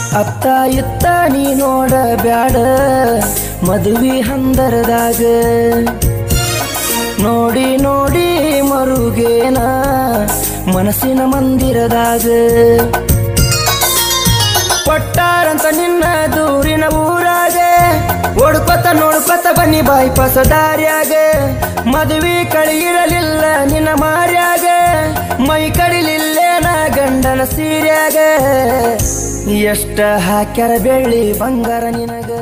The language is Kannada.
ಅತ್ತ ಇತ್ತ ನೀ ನೋಡ ಬ್ಯಾಡ ಮದುವೆ ಹಂದರದಾಗ ನೋಡಿ ನೋಡಿ ಮರುಗೇನ ಮನಸ್ಸಿನ ಮಂದಿರದಾಗ ಕೊಟ್ಟಾರಂತ ನಿನ್ನ ದೂರಿನ ಊರಾಗ ಓಡ್ಕೊತ ನೋಡ್ಕೊತ ಬನ್ನಿ ಬಾಯ್ಪಾಸ ದಾರ್ಯಾಗ ಮದುವೆ ಕಳಿಯಿರಲಿಲ್ಲ ನಿನ್ನ ಮಾರ್ಯಾಗ ಮೈ ಕಡಿಲಿಲ್ಲೇನ ಗಂಡನ ಸೀರ್ಯಾಗ ಎಷ್ಟ ಹಾಕ್ಯಾರ ಬೆಳ್ಳಿ ಬಂಗಾರ ನಿನಗ